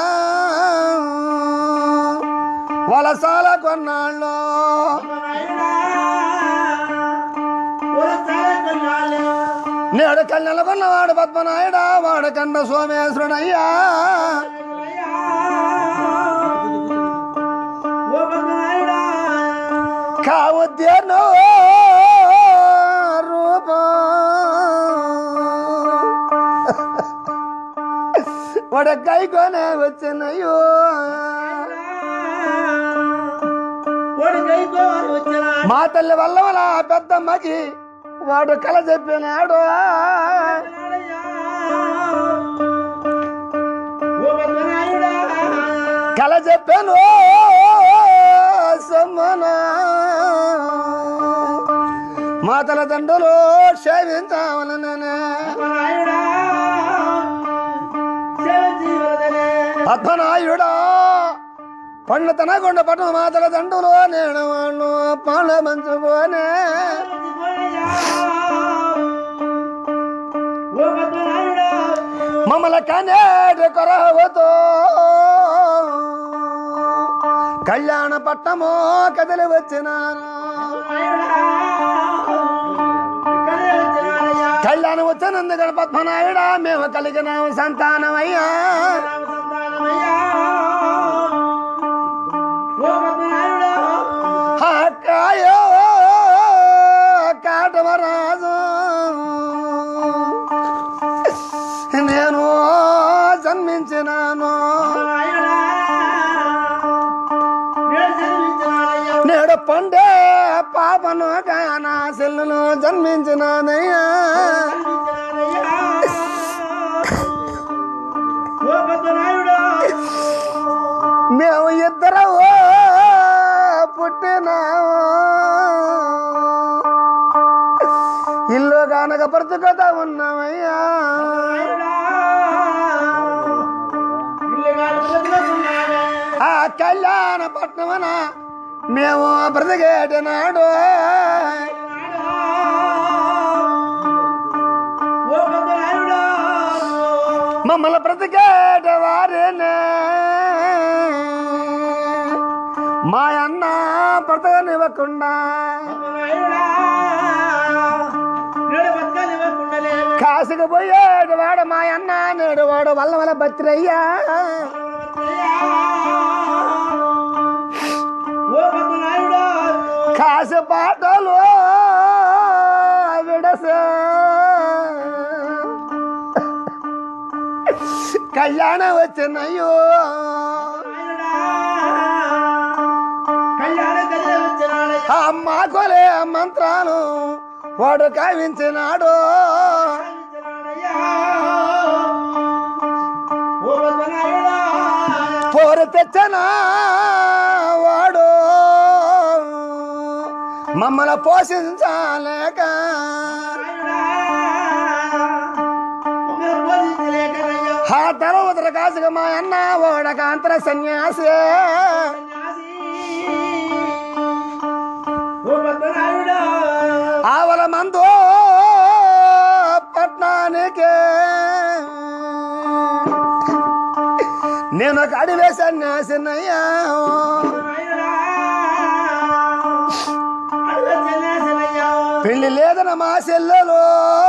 వాళ్ళ సాల కొన్నాళ్ళు భద్రనాయుడా ఓ సాల కొన్నాళ్ళు నేడు కళ్ళెల కొన్నవాడు పద్మనాయుడా వాడు కన్న సోమేశ్వరుడయ్యా ఓ భద్రనాయుడా కావుద్యను రూపం వాడు కైకొనే వచ్చినయ్యో ఓడి కైకోని వచ్చినా మా తల్లి వల్ల వాళ్ళ పెద్దమ్మకి వాడు కల చెప్పినాడు ఓ భద్రనాయుడా కల చెప్పాను సమ్మన మా తల్లిదండ్రులు క్షమించామని భద్రనాయుడా శివజీవదనే పద్మనాయుడా పండ్ల తనకొండ పట్టు మా తల్లిదండ్రులు నేను వాళ్ళు పండ్ల మంచుకోనే ఓ భద్రనాయుడా మమ్మల్ని కనేటి కొరవతో కళ్యాణ పట్టము కదిలి వచ్చినారు కదే వచ్చినారయ్యా కళ్యాణం వచ్చినందుకు పద్మనాయుడా మేము కలిగినాము సంతానమయ్యా రామ సంతానమయ్యా ఓ భద్రనాయుడా కాయో కాటమరాజు నేను జన్మించినాను భద్రనాయుడా నేడు జన్మించినారయ్యా నేడు పండే పాపను నా సెల్లును జన్మించినానయ్యా జన్మించినారయ్యా ఓ భద్రనాయుడా మేము ఇద్దరు పుట్టినాము ఇల్లు కానక బ్రతుకుతా ఉన్నామయ్యా ఆ కళ్యాణ పట్నమన మేము బ్రతికేటి నాడు మమ్మల్ని బ్రతికేటి వారినే మా అన్న బ్రతకనివ్వకుండా కాసుకు పోయేటి వాడు మా అన్న నేడు వాడు వల్ల వల్ల బతిరయ్యా కాసు పాటలు విడసే కళ్యాణం వచ్చినయ్యో ఆ మాకోలే మంత్రాలు వాడు కావించినాడు పోరు తెచ్చన వాడు మమ్మల్ని పోషించాలేక ఆ తర్వాత కాసుగా మా అన్న ఓడక అంతర సన్యాసి ఆవల మందు పట్నానికి నేను ఒక అడివే సన్యాసినయ్యా పెళ్లి లేదన మా చెల్లెలు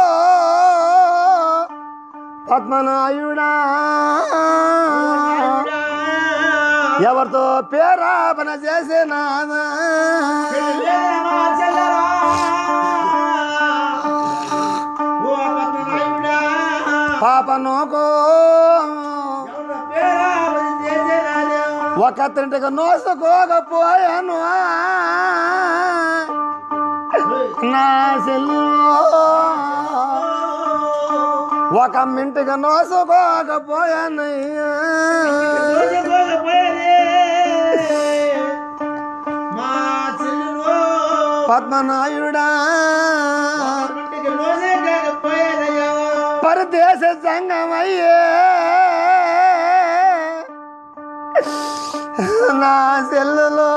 పద్మనాయుడా ఎవరితో పేరాపన చేసినాదా పాపనుకో ఎవరి పేరావతి చేసేనాడు ఒక తింటికి నోసుకోకపోయాను నా సెల్లు ఒక మింటికి నోసుకోకపోయానయ్యా మా చెల్లులో పద్మనాయుడా ఇంటికి రోజే కాకపోయారయ్యా పరదేశ సంగమయ్యే నా సెల్లులో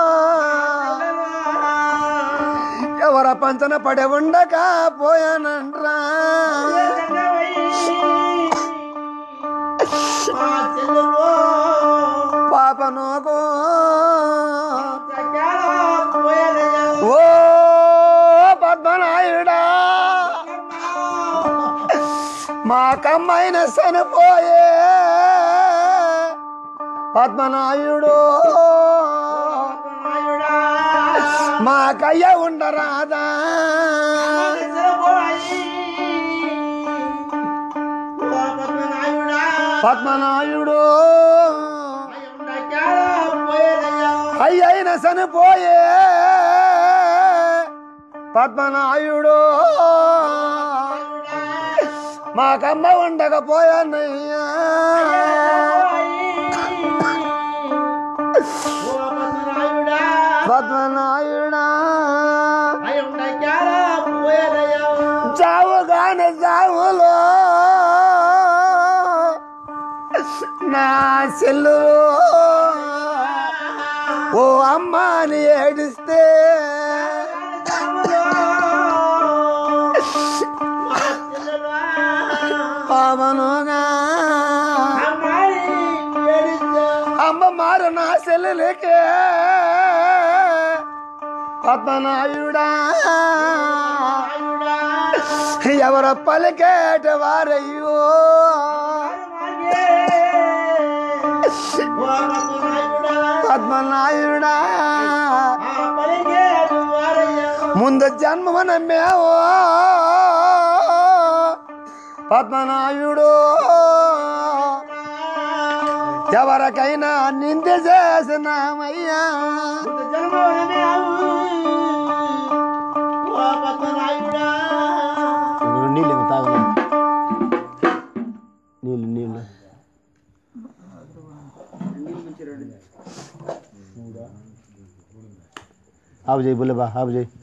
ఎవర పంచన పడి ఉండకపోయానంట్రా మా చెల్లులో పాపనుకో పోయారయ్యా ఓ పద్మనాయుడా మా కమ్మైన చనిపోయే పద్మనాయుడు మా కయ్య ఉండరాదా పద్మనాయుడు అయ్యైన చనిపోయే పద్మనాయుడు మాకమ్మ ఉండకపోయానయ్యా పద్మనాయుడా చావు గాని చావులో నా సెల్లు ఓ అమ్మాని ఏడిస్తే పవనుగా అమ్మ మారు నా సెల్లులకే పద్మనాయుడా ఎవర పలికేట వారయ్యో పద్మనాయుడా ముందు జన్మన మేము పద్మనాయుడు ఎవరికైనా నింద చేసినామయ్యా నీళ్ళు తాగ నీళ్ళు నీళ్ళు ఆపు చేయి బుల్లెబా ఆపు చేయి